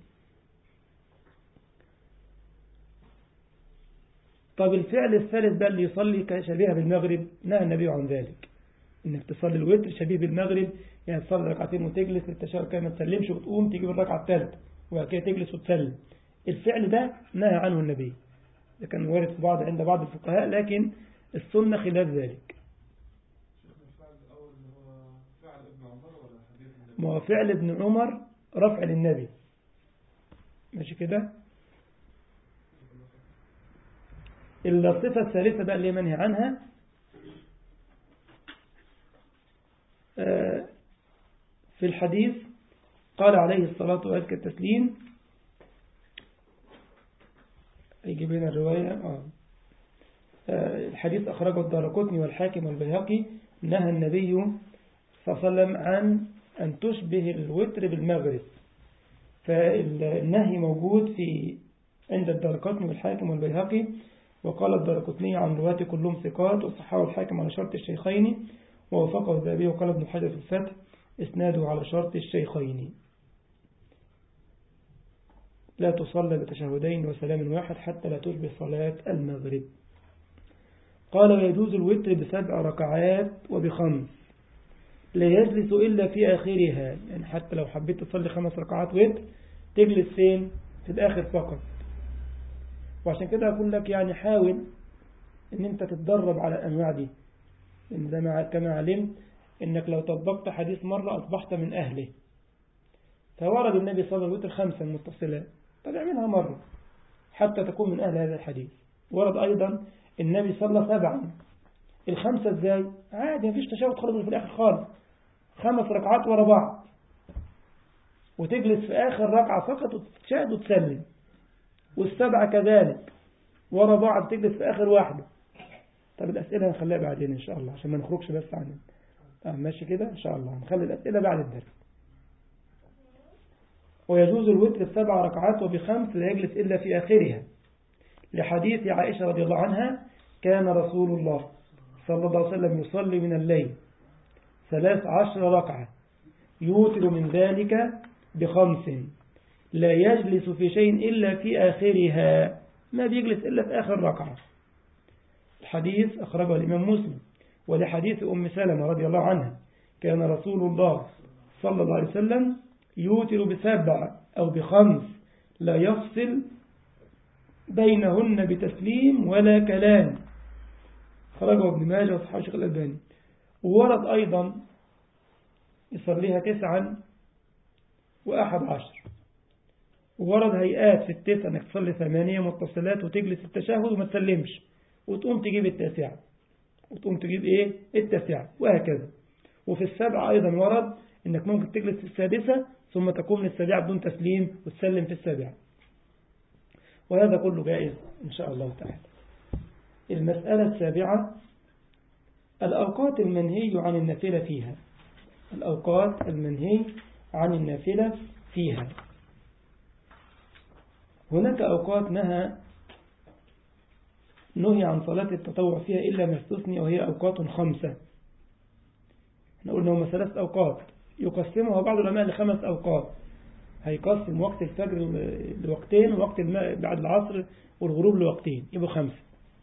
طب الفعل الثالث بقى اللي يصلي كشبيه بالمغرب نهى النبي عن ذلك انك تصلي الوتر شبيه بالمغرب يعني تصلي ركعتين وتجلس للتشهد كده ما تسلمش وتقوم تيجي بالركعه الثالثه وبعد كده تجلس وتسلم الفعل ده نهى عنه النبي ده كان وارد في بعض عند بعض الفقهاء لكن السنة خلاف ذلك ما هو فعل ابن عمر رفع للنبي ماشي كده الصفة الثالثة بقى اللي منهي عنها في الحديث قال عليه الصلاة وأزكى التسليم يجيب لنا الرواية آه. آه الحديث أخرجه الدارقطني والحاكم والبيهقي نهى النبي صلى الله عليه وسلم عن أن تشبه الوتر بالمغرب فالنهي موجود في عند الدارقطني والحاكم والبيهقي وقال الدارقطني عن رواة كلهم ثقات وصححه الحاكم على شرط الشيخين ووافقه الذهبي وقال ابن حجر في الفتح اسناده على شرط الشيخين لا تصلى بتشهدين وسلام واحد حتى لا تشبه صلاة المغرب قال ويجوز الوتر بسبع ركعات وبخمس لا يجلس إلا في آخرها يعني حتى لو حبيت تصلي خمس ركعات وتر تجلس فين في الآخر فقط وعشان كده أقول لك يعني حاول ان انت تتدرب على الأنواع دي إن ده كما علمت انك لو طبقت حديث مرة أصبحت من أهله فورد النبي صلى الله عليه وسلم خمسا متصلات طب اعملها مرة حتى تكون من أهل هذا الحديث ورد أيضا النبي صلى سبعا الخمسة ازاي عادي مفيش تشهد خالص في الآخر خالص خمس ركعات ورا بعض وتجلس في آخر ركعة فقط وتتشهد وتسلم والسبعة كذلك ورا بعض تجلس في آخر واحدة طب الأسئلة هنخليها بعدين إن شاء الله عشان ما نخرجش بس عنها آه ماشي كده إن شاء الله هنخلي الأسئلة بعد الدرس ويجوز الوتر بسبع ركعات وبخمس لا يجلس إلا في آخرها لحديث عائشة رضي الله عنها كان رسول الله صلى الله عليه وسلم يصلي من الليل ثلاث عشر ركعة يوتر من ذلك بخمس لا يجلس في شيء إلا في آخرها ما بيجلس إلا في آخر ركعة الحديث أخرجه الإمام مسلم ولحديث أم سلمة رضي الله عنها كان رسول الله صلى الله عليه وسلم يوتر بسبع أو بخمس لا يفصل بينهن بتسليم ولا كلام خرجه ابن ماجه وصحابه الشيخ الألباني وورد أيضا يصليها تسعا وأحد عشر وورد هيئات في التسعة انك تصلي ثمانية متصلات وتجلس التشهد وما تسلمش وتقوم تجيب التاسعة وتقوم تجيب ايه التاسعة وهكذا وفي السبعة ايضا ورد انك ممكن تجلس في السادسة ثم تقوم للسابعة بدون تسليم وتسلم في السابعة وهذا كله جائز إن شاء الله تعالى المسألة السابعة الأوقات المنهي عن النافلة فيها الأوقات المنهي عن النافلة فيها هناك أوقات نهى نهي عن صلاة التطوع فيها إلا ما استثني وهي أوقات خمسة احنا قلنا هم ثلاث أوقات يقسمها بعض العلماء لخمس أوقات هيقسم وقت الفجر لوقتين ووقت الماء بعد العصر والغروب لوقتين يبقوا خمسة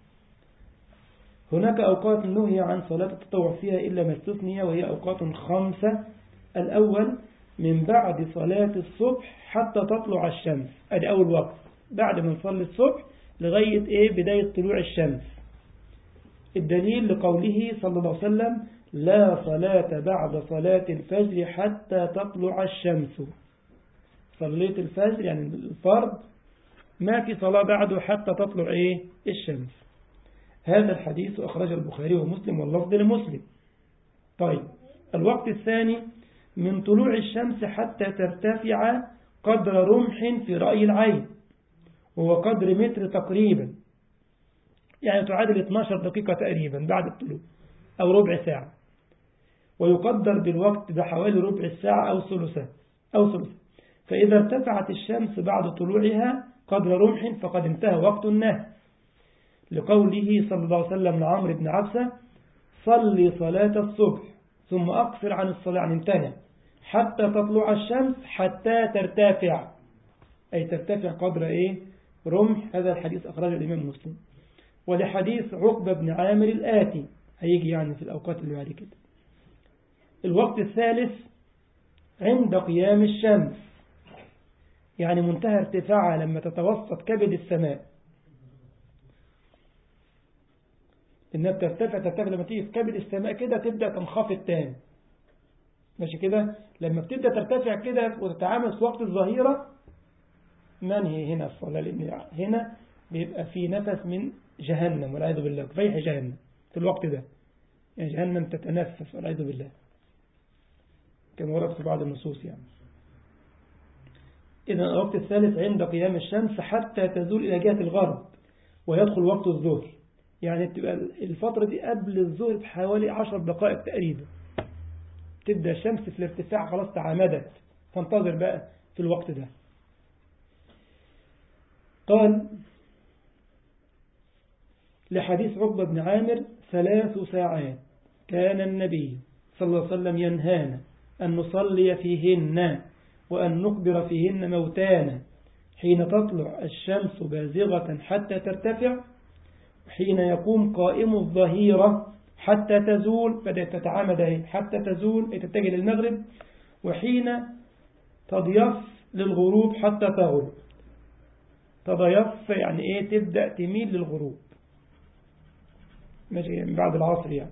هناك أوقات نهي عن صلاة التطوع فيها إلا ما استثني وهي أوقات خمسة الأول من بعد صلاة الصبح حتى تطلع الشمس أدي أول وقت بعد ما نصلي الصبح لغاية إيه بداية طلوع الشمس الدليل لقوله صلى الله عليه وسلم لا صلاة بعد صلاة الفجر حتى تطلع الشمس صليت الفجر يعني الفرض ما في صلاة بعده حتى تطلع إيه الشمس هذا الحديث أخرج البخاري ومسلم واللفظ لمسلم طيب الوقت الثاني من طلوع الشمس حتى ترتفع قدر رمح في رأي العين وهو قدر متر تقريبا يعني تعادل 12 دقيقة تقريبا بعد الطلوع أو ربع ساعة ويقدر بالوقت بحوالي ربع الساعة أو ثلثة أو ثلثة فإذا ارتفعت الشمس بعد طلوعها قدر رمح فقد انتهى وقت النهي لقوله صلى الله عليه وسلم لعمرو بن عبسة صلي صلاة الصبح ثم أقصر عن الصلاة عن انتهى حتى تطلع الشمس حتى ترتفع أي ترتفع قدر إيه رمح هذا الحديث أخرجه الإمام مسلم ولحديث عقبة بن عامر الآتي هيجي يعني في الأوقات اللي بعد كده الوقت الثالث عند قيام الشمس يعني منتهى ارتفاعها لما تتوسط كبد السماء إنها بترتفع ترتفع لما تيجي في كبد السماء كده تبدأ تنخفض تاني ماشي كده لما بتبدأ ترتفع كده وتتعامل في وقت الظهيرة منهي هنا الصلاة لأن هنا بيبقى في نفس من جهنم والعياذ بالله فيح جهنم في الوقت ده يعني جهنم تتنفس والعياذ بالله كما ورد في بعض النصوص يعني إذا الوقت الثالث عند قيام الشمس حتى تزول إلى جهة الغرب ويدخل وقت الظهر يعني تبقى الفترة دي قبل الظهر بحوالي عشر دقائق تقريبا تبدأ الشمس في الارتفاع خلاص تعامدت تنتظر بقى في الوقت ده قال لحديث عقبة بن عامر ثلاث ساعات كان النبي صلى الله عليه وسلم ينهانا أن نصلي فيهن وأن نخبر فيهن موتانا حين تطلع الشمس بازغة حتى ترتفع حين يقوم قائم الظهيرة حتى تزول بدأت تتعامد حتى تزول تتجه للمغرب وحين تضيف للغروب حتى تغرب تضيف يعني ايه تبدأ تميل للغروب ماشي من بعد العصر يعني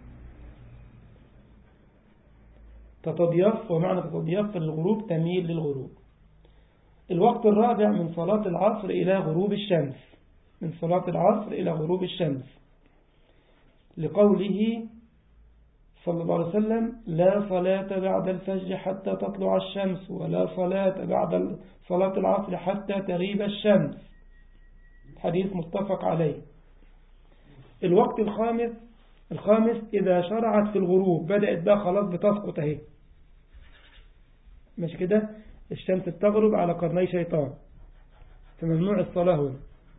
تتضيف ومعنى تتضيف للغروب تميل للغروب الوقت الرابع من صلاة العصر إلى غروب الشمس من صلاة العصر إلى غروب الشمس لقوله صلى الله عليه وسلم لا صلاة بعد الفجر حتى تطلع الشمس ولا صلاة بعد صلاة العصر حتى تغيب الشمس حديث متفق عليه الوقت الخامس الخامس إذا شرعت في الغروب بدأت بقى خلاص بتسقط اهي مش كده الشمس تغرب على قرني شيطان فممنوع الصلاة هنا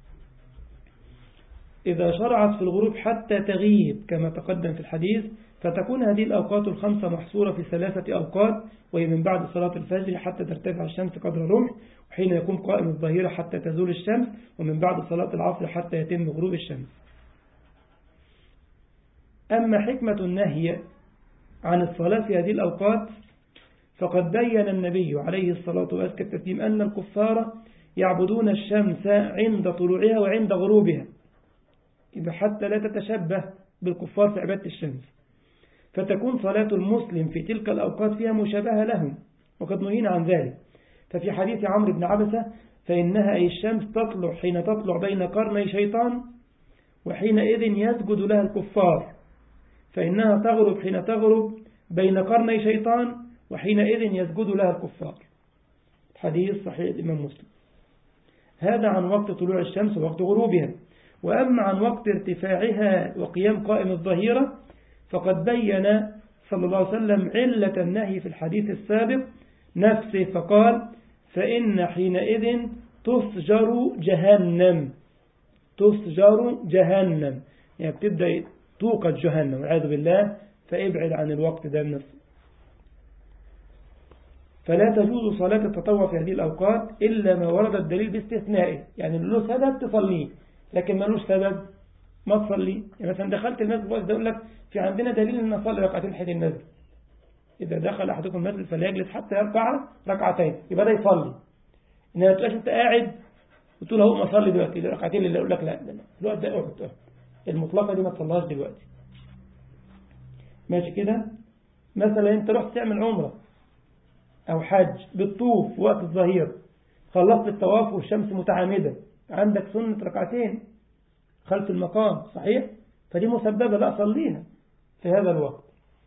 إذا شرعت في الغروب حتى تغيب كما تقدم في الحديث فتكون هذه الأوقات الخمسة محصورة في ثلاثة أوقات وهي من بعد صلاة الفجر حتى ترتفع الشمس قدر رمح وحين يكون قائم الظهيرة حتى تزول الشمس ومن بعد صلاة العصر حتى يتم غروب الشمس أما حكمة النهي عن الصلاة في هذه الأوقات فقد بين النبي عليه الصلاة والسلام أن الكفار يعبدون الشمس عند طلوعها وعند غروبها إذا حتى لا تتشبه بالكفار في عبادة الشمس فتكون صلاة المسلم في تلك الأوقات فيها مشابهة لهم وقد نهينا عن ذلك ففي حديث عمرو بن عبسة فإنها أي الشمس تطلع حين تطلع بين قرني شيطان وحينئذ يسجد لها الكفار فإنها تغرب حين تغرب بين قرني شيطان وحينئذ يسجد لها الكفار حديث صحيح الإمام مسلم هذا عن وقت طلوع الشمس ووقت غروبها وأما عن وقت ارتفاعها وقيام قائم الظهيرة فقد بين صلى الله عليه وسلم علة النهي في الحديث السابق نفسه فقال فإن حينئذ تفجر جهنم تفجر جهنم يعني بتبدأ توقد جهنم والعياذ بالله فابعد عن الوقت ده النفس فلا تجوز صلاة التطوع في هذه الأوقات إلا ما ورد الدليل باستثنائه يعني له سبب تصليه لكن ملوش سبب ما تصلي يعني مثلا دخلت المسجد بس يقول لك في عندنا دليل ان نصلي ركعتين حين المسجد إذا دخل أحدكم المسجد فليجلس حتى يركع ركعتين يبقى ده يصلي إنما تبقاش أنت قاعد وتقول هو ما أصلي دلوقتي ركعتين اللي يقول لك لا لا الوقت ده اقعد المطلقة دي ما تصليهاش دلوقتي ماشي كده مثلا أنت رحت تعمل عمرة أو حج بالطوف وقت الظهير خلصت الطواف والشمس متعامدة عندك سنة ركعتين خلف المقام صحيح فدي مسببة لا صليها في هذا الوقت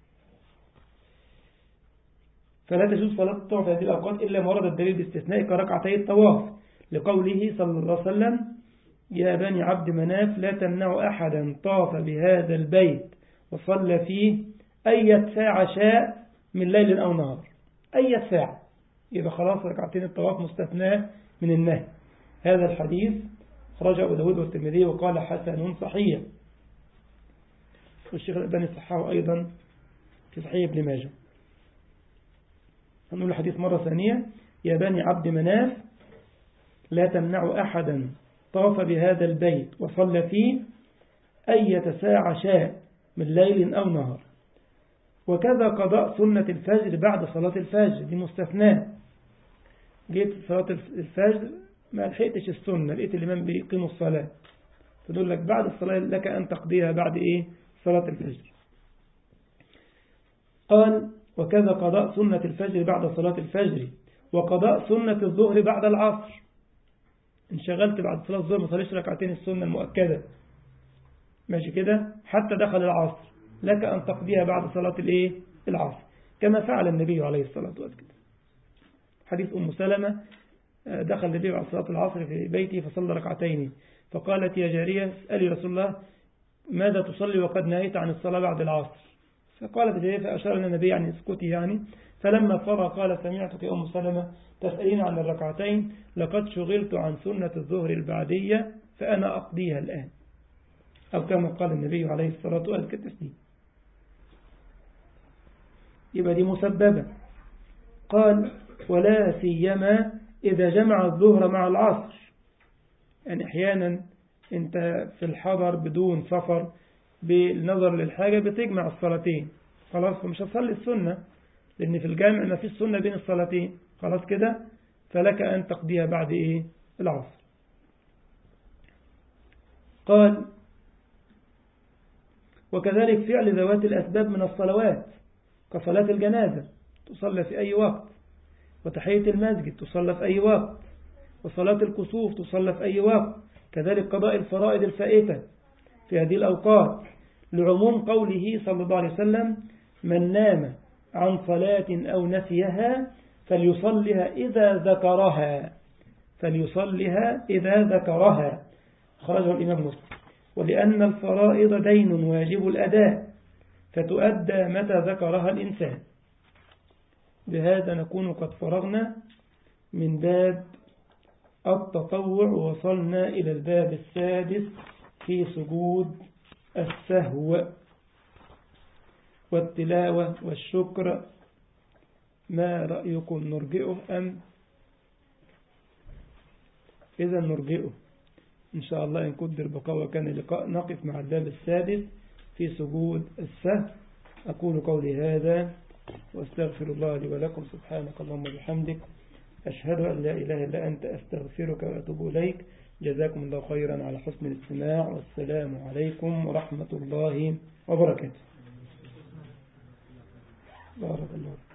فلا تجوز صلاة الطواف في هذه الأوقات إلا ما ورد الدليل باستثناء كركعتي الطواف لقوله صلى الله عليه وسلم يا بني عبد مناف لا تمنع أحدا طاف بهذا البيت وصلى فيه أي ساعة شاء من ليل أو نهار أي ساعة يبقى خلاص ركعتين الطواف مستثناء من النهي هذا الحديث خرج أبو داود والترمذي وقال حسن صحيح والشيخ الألباني صححه أيضا في صحيح ابن ماجه هنقول الحديث مرة ثانية يا بني عبد مناف لا تمنع أحدا طاف بهذا البيت وصلى فيه أية ساعة شاء من ليل أو نهار وكذا قضاء سنة الفجر بعد صلاة الفجر دي مستثناء جيت صلاة الفجر ما لحقتش السنة لقيت الإمام بيقيم الصلاة فدول لك بعد الصلاة لك أن تقضيها بعد إيه صلاة الفجر قال وكذا قضاء سنة الفجر بعد صلاة الفجر وقضاء سنة الظهر بعد العصر انشغلت بعد صلاة الظهر ما صليش ركعتين السنة المؤكدة ماشي كده حتى دخل العصر لك أن تقضيها بعد صلاة الإيه العصر كما فعل النبي عليه الصلاة والسلام حديث أم سلمة دخل النبي عليه صلاة العصر في بيته فصلى ركعتين فقالت يا جارية اسألي رسول الله ماذا تصلي وقد نهيت عن الصلاة بعد العصر فقالت جارية فأشار لنا النبي يعني اسكتي يعني فلما فرغ قال سمعتك يا أم سلمة تسألين عن الركعتين لقد شغلت عن سنة الظهر البعدية فأنا أقضيها الآن أو كما قال النبي عليه الصلاة والسلام كالتسليم يبقى دي مسببة قال ولا سيما إذا جمع الظهر مع العصر يعني أحيانا أنت في الحضر بدون سفر بالنظر للحاجة بتجمع الصلاتين خلاص مش هتصلي السنة لأن في الجامع ما فيش سنة بين الصلاتين خلاص كده فلك أن تقضيها بعد إيه العصر قال وكذلك فعل ذوات الأسباب من الصلوات كصلاة الجنازة تصلى في أي وقت وتحية المسجد تصلى في أي وقت وصلاة الكسوف تصلى في أي وقت كذلك قضاء الفرائض الفائتة في هذه الأوقات لعموم قوله صلى الله عليه وسلم من نام عن صلاة أو نسيها فليصلها إذا ذكرها فليصلها إذا ذكرها خرجه الإمام مسلم ولأن الفرائض دين واجب الأداء فتؤدى متى ذكرها الإنسان بهذا نكون قد فرغنا من باب التطوع وصلنا إلى الباب السادس في سجود السهو والتلاوة والشكر ما رأيكم نرجئه أم إذا نرجئه إن شاء الله إن قدر بقاء وكان لقاء نقف مع الباب السادس في سجود السهو أقول قولي هذا واستغفر الله لي ولكم سبحانك اللهم وبحمدك أشهد أن لا إله إلا أنت أستغفرك وأتوب إليك جزاكم الله خيرا على حسن الاستماع والسلام عليكم ورحمة الله وبركاته بارك الله